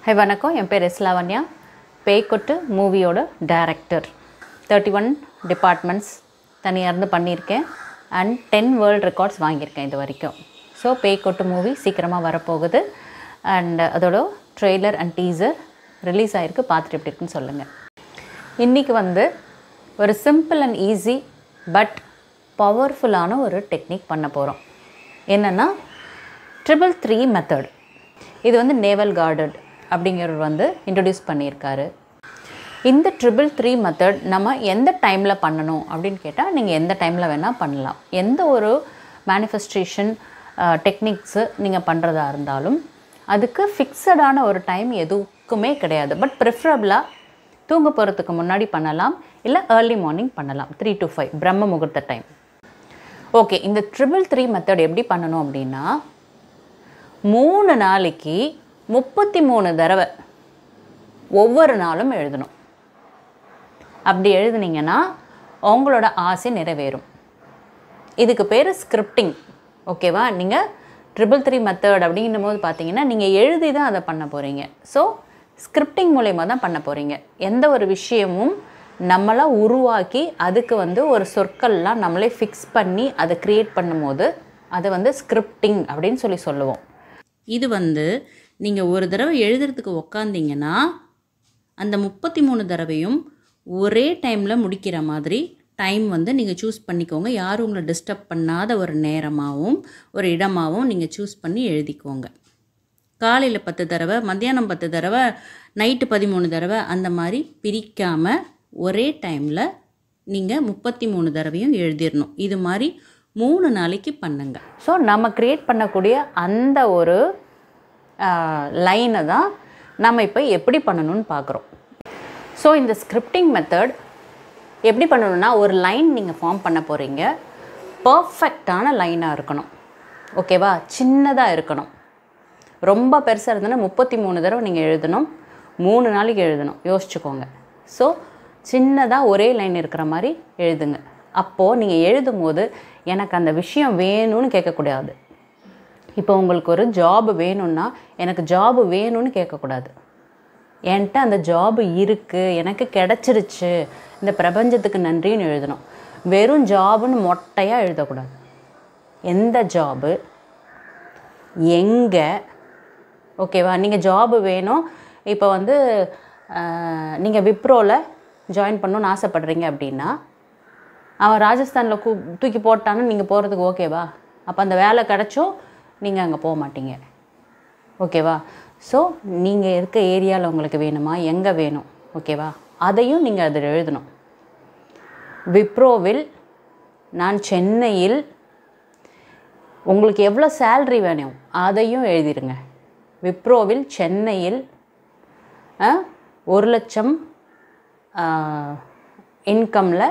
high வணக்கம் என் பேர் S Lavanya பேய்கொட்டு மூவியோட டைரக்டர் தேர்ட்டி ஒன் டிபார்ட்மெண்ட்ஸ் தனியாக இருந்து பண்ணியிருக்கேன் அண்ட் டென் வேர்ல்ட் ரெக்கார்ட்ஸ் வாங்கியிருக்கேன் இது வரைக்கும் ஸோ பேய்கொட்டு மூவி சீக்கிரமாக வரப்போகுது அண்ட் அதோட ட்ரெய்லர் அண்ட் டீசர் ரிலீஸ் ஆகிருக்கு பார்த்துட்டு எப்படி இருக்குன்னு சொல்லுங்கள் இன்றைக்கி வந்து ஒரு சிம்பிள் அண்ட் ஈஸி பட் பவர்ஃபுல்லான ஒரு டெக்னிக் பண்ண போகிறோம் என்னென்னா ட்ரிபிள் த்ரீ மெத்தட் இது வந்து நேவல் கார்டட் அப்படிங்கிறவர் வந்து இன்ட்ரடியூஸ் பண்ணியிருக்காரு இந்த ட்ரிபிள் த்ரீ மெத்தட் நம்ம எந்த டைமில் பண்ணணும் அப்படின்னு கேட்டால் நீங்கள் எந்த டைமில் வேணால் பண்ணலாம் எந்த ஒரு மேனிஃபெஸ்டேஷன் டெக்னிக்ஸு நீங்கள் பண்ணுறதா இருந்தாலும் அதுக்கு ஃபிக்ஸடான ஒரு டைம் எதுக்குமே கிடையாது பட் ப்ரிஃபரபிளாக தூங்க போகிறதுக்கு முன்னாடி பண்ணலாம் இல்லை ஏர்லி மார்னிங் பண்ணலாம் த்ரீ டு ஃபைவ் பிரம்ம முகூர்த்த டைம் ஓகே இந்த ட்ரிபிள் த்ரீ மெத்தட் எப்படி பண்ணணும் அப்படின்னா மூணு நாளைக்கு முப்பத்தி மூணு தடவை ஒவ்வொரு நாளும் எழுதணும் அப்படி எழுதுனீங்கன்னா உங்களோட ஆசை நிறைவேறும் இதுக்கு பேர் ஸ்கிரிப்டிங் ஓகேவா நீங்கள் ட்ரிபிள் த்ரீ மெத்தட் அப்படின்னும் போது பார்த்தீங்கன்னா நீங்கள் எழுதி தான் அதை பண்ண போகிறீங்க ஸோ ஸ்கிரிப்டிங் மூலயமா தான் பண்ண போகிறீங்க எந்த ஒரு விஷயமும் நம்மளாக உருவாக்கி அதுக்கு வந்து ஒரு சொற்கள்லாம் நம்மளே ஃபிக்ஸ் பண்ணி அதை க்ரியேட் பண்ணும்போது அதை வந்து ஸ்கிரிப்டிங் அப்படின்னு சொல்லி சொல்லுவோம் இது வந்து நீங்கள் ஒரு தடவை எழுதுறதுக்கு உக்காந்தீங்கன்னா அந்த முப்பத்தி மூணு தடவையும் ஒரே டைமில் முடிக்கிற மாதிரி டைம் வந்து நீங்கள் சூஸ் பண்ணிக்கோங்க யாரும் உங்களை டிஸ்டர்ப் பண்ணாத ஒரு நேரமாகவும் ஒரு இடமாகவும் நீங்கள் சூஸ் பண்ணி எழுதிக்கோங்க காலையில் பத்து தடவை மத்தியானம் பத்து தடவை நைட்டு பதிமூணு தடவை அந்த மாதிரி பிரிக்காமல் ஒரே டைமில் நீங்கள் முப்பத்தி மூணு தடவையும் எழுதிடணும் இது மாதிரி மூணு நாளைக்கு பண்ணுங்க ஸோ நம்ம க்ரியேட் பண்ணக்கூடிய அந்த ஒரு லைனை தான் நம்ம இப்போ எப்படி பண்ணணும்னு பார்க்குறோம் ஸோ இந்த ஸ்கிரிப்டிங் மெத்தட் எப்படி பண்ணணும்னா ஒரு லைன் நீங்கள் ஃபார்ம் பண்ண போகிறீங்க பர்ஃபெக்டான லைனாக இருக்கணும் ஓகேவா சின்னதாக இருக்கணும் ரொம்ப பெருசாக இருந்ததுன்னா முப்பத்தி மூணு தடவை நீங்கள் எழுதணும் மூணு நாளைக்கு எழுதணும் யோசிச்சுக்கோங்க ஸோ சின்னதாக ஒரே லைன் இருக்கிற மாதிரி எழுதுங்க அப்போது நீங்கள் எழுதும் போது எனக்கு அந்த விஷயம் வேணும்னு கேட்கக்கூடாது இப்போ உங்களுக்கு ஒரு ஜாப் வேணும்னா எனக்கு ஜாப் வேணும்னு கேட்கக்கூடாது என்கிட்ட அந்த ஜாப் இருக்குது எனக்கு கிடச்சிருச்சு இந்த பிரபஞ்சத்துக்கு நன்றின்னு எழுதணும் வெறும் ஜாபுன்னு மொட்டையாக எழுதக்கூடாது எந்த ஜாபு எங்கே ஓகேவா நீங்கள் ஜாபு வேணும் இப்போ வந்து நீங்கள் விப்ரோவில் ஜாயின் பண்ணணும்னு ஆசைப்படுறீங்க அப்படின்னா அவன் ராஜஸ்தானில் கூ தூக்கி போட்டான்னு நீங்கள் போகிறதுக்கு ஓகேவா அப்போ அந்த வேலை கிடச்சும் நீங்கள் அங்கே போக மாட்டீங்க ஓகேவா ஸோ நீங்கள் இருக்க ஏரியாவில் உங்களுக்கு வேணுமா எங்கே வேணும் ஓகேவா அதையும் நீங்கள் அதில் எழுதணும் விப்ரோவில் நான் சென்னையில் உங்களுக்கு எவ்வளோ சேல்ரி வேணும் அதையும் எழுதிடுங்க விப்ரோவில் சென்னையில் ஒரு லட்சம் இன்கமில்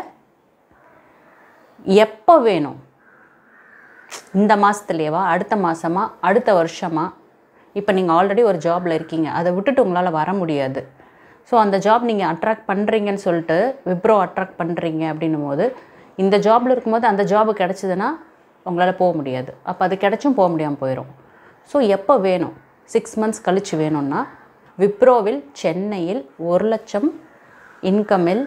எப்போ வேணும் இந்த மாதத்துலேயேவா அடுத்த மாதமா அடுத்த வருஷமா இப்போ நீங்கள் ஆல்ரெடி ஒரு ஜாபில் இருக்கீங்க அதை விட்டுட்டு உங்களால் வர முடியாது ஸோ அந்த ஜாப் நீங்கள் அட்ராக்ட் பண்ணுறீங்கன்னு சொல்லிட்டு விப்ரோ அட்ராக்ட் பண்ணுறீங்க அப்படின்னும் போது இந்த ஜாபில் இருக்கும்போது அந்த ஜாபு கிடச்சிதுன்னா உங்களால் போக முடியாது அப்போ அது கிடச்சும் போக முடியாமல் போயிடும் ஸோ எப்போ வேணும் சிக்ஸ் மந்த்ஸ் கழித்து வேணும்னா விப்ரோவில் சென்னையில் ஒரு லட்சம் இன்கமில்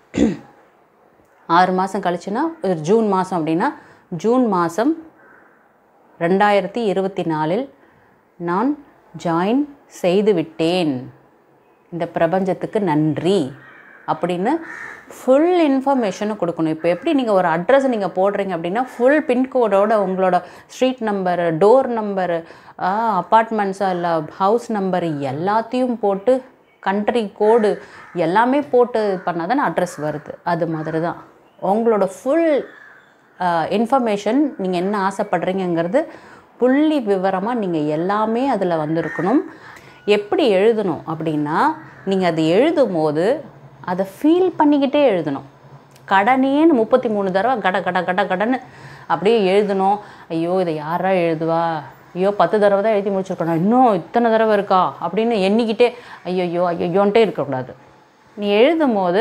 ஆறு மாதம் கழிச்சுன்னா ஒரு ஜூன் மாதம் அப்படின்னா ஜூன் மாதம் ரெண்டாயிரத்தி இருபத்தி நாலில் நான் ஜாயின் செய்து விட்டேன் இந்த பிரபஞ்சத்துக்கு நன்றி அப்படின்னு ஃபுல் இன்ஃபர்மேஷனை கொடுக்கணும் இப்போ எப்படி நீங்கள் ஒரு அட்ரஸ் நீங்கள் போடுறீங்க அப்படின்னா ஃபுல் பின்கோடோட உங்களோட ஸ்ட்ரீட் நம்பரு டோர் நம்பரு அப்பார்ட்மெண்ட்ஸா இல்லை ஹவுஸ் நம்பரு எல்லாத்தையும் போட்டு கண்ட்ரி கோடு எல்லாமே போட்டு பண்ணால் தானே அட்ரஸ் வருது அது மாதிரி தான் உங்களோட ஃபுல் இன்ஃபர்மேஷன் நீங்கள் என்ன ஆசைப்படுறீங்கிறது புள்ளி விவரமாக நீங்கள் எல்லாமே அதில் வந்திருக்கணும் எப்படி எழுதணும் அப்படின்னா நீங்கள் அது எழுதும் போது அதை ஃபீல் பண்ணிக்கிட்டே எழுதணும் கடனேன்னு முப்பத்தி மூணு தடவை கட கட கட கடன்னு அப்படியே எழுதணும் ஐயோ இதை யாரா எழுதுவா ஐயோ பத்து தடவை தான் எழுதி முடிச்சிருக்கணும் இன்னும் இத்தனை தடவை இருக்கா அப்படின்னு எண்ணிக்கிட்டே ஐயோ ஐயோன்ட்டே இருக்கக்கூடாது நீ எழுதும் போது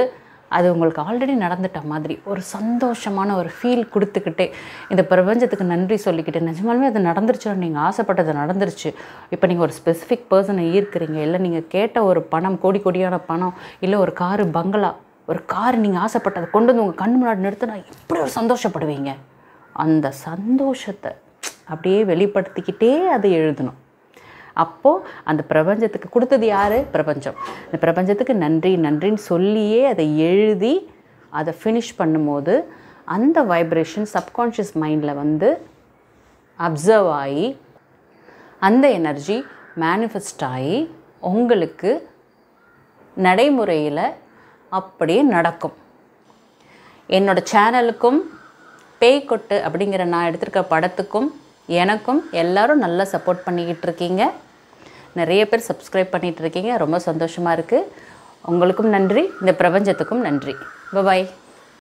அது உங்களுக்கு ஆல்ரெடி நடந்துட்ட மாதிரி ஒரு சந்தோஷமான ஒரு ஃபீல் கொடுத்துக்கிட்டே இந்த பிரபஞ்சத்துக்கு நன்றி சொல்லிக்கிட்டு நிஜமாலுமே அது நடந்துருச்சு நீங்கள் ஆசைப்பட்டது நடந்துருச்சு இப்போ நீங்கள் ஒரு ஸ்பெசிஃபிக் பர்சனை ஈர்க்கிறீங்க இல்லை நீங்கள் கேட்ட ஒரு பணம் கோடி கோடியான பணம் இல்லை ஒரு காரு பங்களா ஒரு கார் நீங்கள் ஆசைப்பட்டதை கொண்டு வந்து உங்கள் கண் முன்னாடி நிறுத்தினா எப்படி ஒரு சந்தோஷப்படுவீங்க அந்த சந்தோஷத்தை அப்படியே வெளிப்படுத்திக்கிட்டே அதை எழுதணும் அப்போது அந்த பிரபஞ்சத்துக்கு கொடுத்தது யார் பிரபஞ்சம் இந்த பிரபஞ்சத்துக்கு நன்றி நன்றின்னு சொல்லியே அதை எழுதி அதை ஃபினிஷ் பண்ணும்போது அந்த வைப்ரேஷன் சப்கான்ஷியஸ் மைண்டில் வந்து அப்சர்வ் ஆகி அந்த எனர்ஜி மேனிஃபெஸ்ட் ஆகி உங்களுக்கு நடைமுறையில் அப்படியே நடக்கும் என்னோட சேனலுக்கும் பேய் கொட்டு அப்படிங்கிற நான் எடுத்திருக்க படத்துக்கும் எனக்கும் எல்லாரும் நல்லா சப்போர்ட் பண்ணிக்கிட்டு இருக்கீங்க நிறைய பேர் சப்ஸ்கிரைப் பண்ணிகிட்டு இருக்கீங்க ரொம்ப சந்தோஷமாக இருக்குது உங்களுக்கும் நன்றி இந்த பிரபஞ்சத்துக்கும் நன்றி பாய்